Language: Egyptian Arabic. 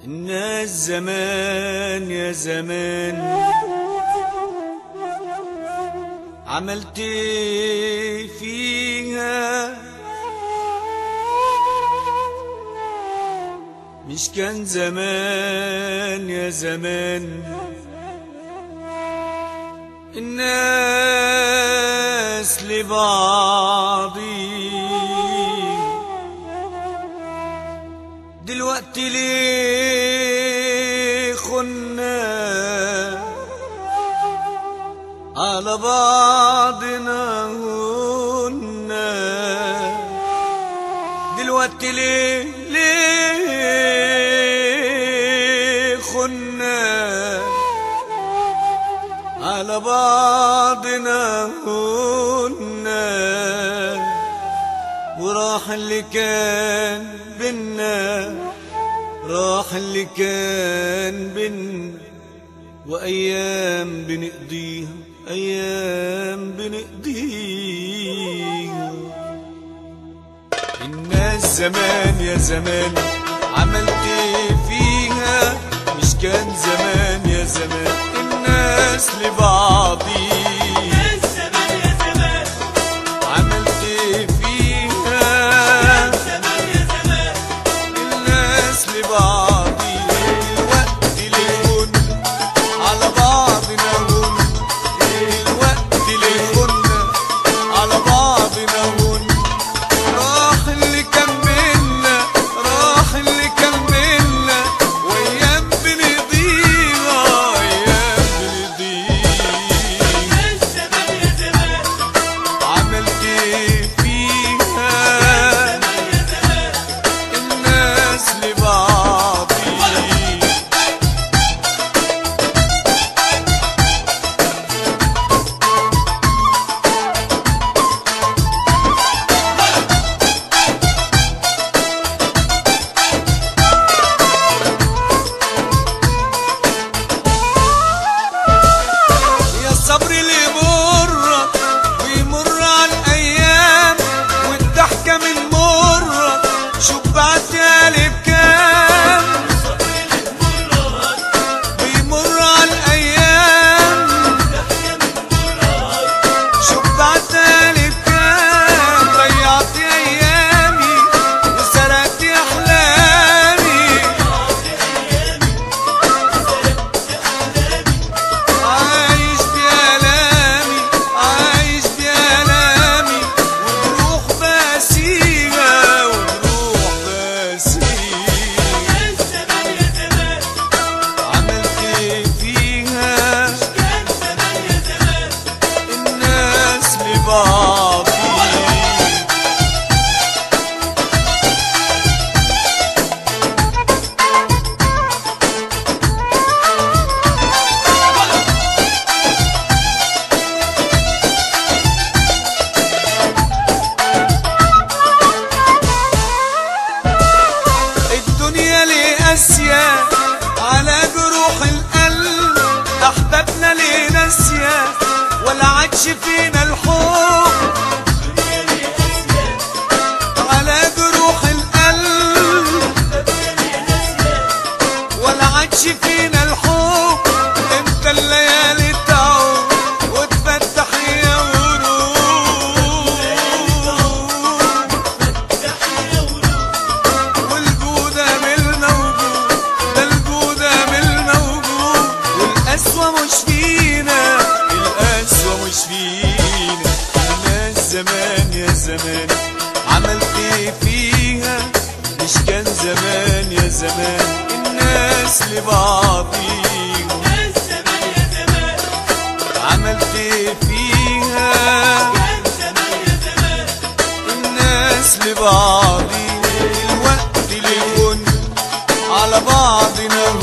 الناس زمان يا زمان عملت إيه فيها مش كان زمان يا زمان الناس لبعضي دلوقتي ليه خنا على بعضنا هنا دلوقتي ليه ليه خنا على بعضنا هنا وراح اللي كان بينا راح اللي كان بينا وأيام بنقضيها أيام بنقضيها الناس زمان يا زمان عملت إيه فيها مش كان زمان يا زمان الناس لبعضي الزمان يا زمان عملت إيه فيها الزمان يا زمان الناس لبعضي الوقت ليهن على بعضنا هن الوقت ليهن على بعضنا هن راح اللي كان بينا راح اللي كان بينا وايام بنضيع ايام بنضيع الزمان يا زمان عملت ايه فيها الزمان يا زمان الناس لبعضي يا الصبر اللي مرك ويمر على الايام والضحكه من مرك شوف بعت الف كام ويمر على الايام شوف بعت الف كام ضيعت ايامي وسرقت احلامي عايش بألامي عايش بألامي وبروح بسيها وبروح بسيها الزمان يا زمان عملت ايه فيها كان زمان يا زمان الناس لبعضي الدنيا ليه قاسية على جروح القلب أحبابنا ليه ناسية ولا عادش فينا الحب على جروح القلب ولا عادش فينا الحب امتى الليالي تعود وتفتح يا ورود والجودة من الموجود ده الجودة من الموجود والقسوة مش فينا القسوة مش فينا الناس زمان يا زمان عملت ايه فيها مش كان زمان يا زمان الناس لبعضيهم الزمان يا زمان عملت ايه فيها كان زمان يا زمان الناس لبعضي الوقت ليهن على بعضنا